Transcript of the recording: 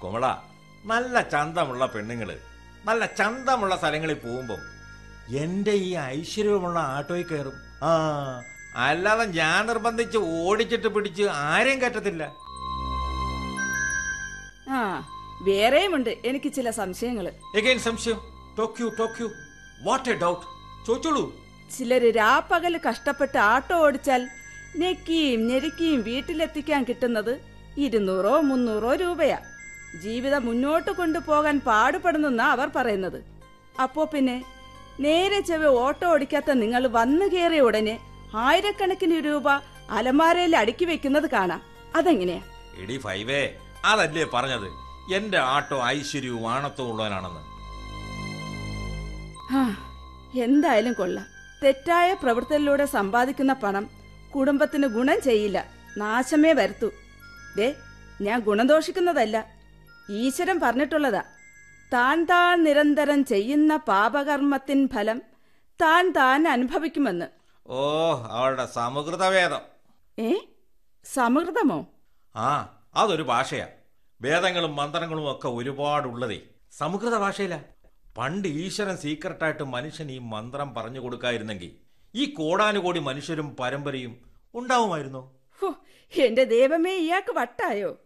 കുമള നല്ല ചന്തമുള്ള പെണ്ണുങ്ങള് നല്ല ചന്തമുള്ള സ്ഥലങ്ങളിൽ പോകുമ്പം എന്റെ ഈ ഐശ്വര്യമുള്ള ആട്ടോയിൽ കയറും ആ അല്ലാതെ ഞാൻ നിർബന്ധിച്ച് ഓടിച്ചിട്ട് പിടിച്ച് ആരെയും കയറ്റത്തില്ല ആ വേറെയുമുണ്ട് എനിക്ക് ചില സംശയങ്ങള് എഗൈൻ സംശയം ടോക്യു ടോക്യു വാട്ട് എ ഡൗട്ട് ചോദിച്ചോളൂ ചിലര് രാപ്പകല് കഷ്ടപ്പെട്ട് ആട്ടോ ഓടിച്ചാൽ ഞെക്കിയും ഞെരുക്കിയും വീട്ടിലെത്തിക്കാൻ കിട്ടുന്നത് ഇരുന്നൂറോ മുന്നൂറോ രൂപയാ ജീവിതം മുന്നോട്ട് കൊണ്ടുപോകാൻ പാടുപെടുന്നെന്നാ അവർ പറയുന്നത് അപ്പോ പിന്നെ നേരെ ചെവ ഓട്ടോ ഓടിക്കാത്ത നിങ്ങൾ വന്നു കയറിയ ഉടനെ ആയിരക്കണക്കിന് രൂപ അലമാരയിൽ അടുക്കി വെക്കുന്നത് കാണാം അതെങ്ങനെയാ എടി ഫൈവേ അതല്ലേ പറഞ്ഞത് എന്റെ ആട്ടോ ഐശ്വര്യവും ആണത്വവും ഉള്ളവനാണെന്ന് ആ, എന്തായാലും കൊള്ളാം തെറ്റായ പ്രവൃത്തിയിലൂടെ സമ്പാദിക്കുന്ന പണം കുടുംബത്തിന് ഗുണം ചെയ്യില്ല നാശമേ വരുത്തൂ ദേ ഞാൻ ഗുണദോഷിക്കുന്നതല്ല ഈശ്വരൻ പറഞ്ഞിട്ടുള്ളതാ താൻ താൻ നിരന്തരം ചെയ്യുന്ന പാപകർമ്മത്തിൻ ഫലം താൻ താൻ അനുഭവിക്കുമെന്ന് ഓ അവളുടെ സമൃദ്ധവേദം ഏ സമൃദ്ധമോ ആ അതൊരു ഭാഷയാ വേദങ്ങളും മന്ത്രങ്ങളും ഒക്കെ ഒരുപാടുള്ളതേ സമൃദ്ധ ഭാഷയില പണ്ട് ഈശ്വരൻ സീക്രട്ടായിട്ട് മനുഷ്യൻ ഈ മന്ത്രം പറഞ്ഞു കൊടുക്കായിരുന്നെങ്കിൽ ഈ കോടാനുകോടി മനുഷ്യരും പരമ്പരയും ഉണ്ടാവുമായിരുന്നോ ഹോ എന്റെ ദൈവമേ ഇയാൾക്ക് വട്ടായോ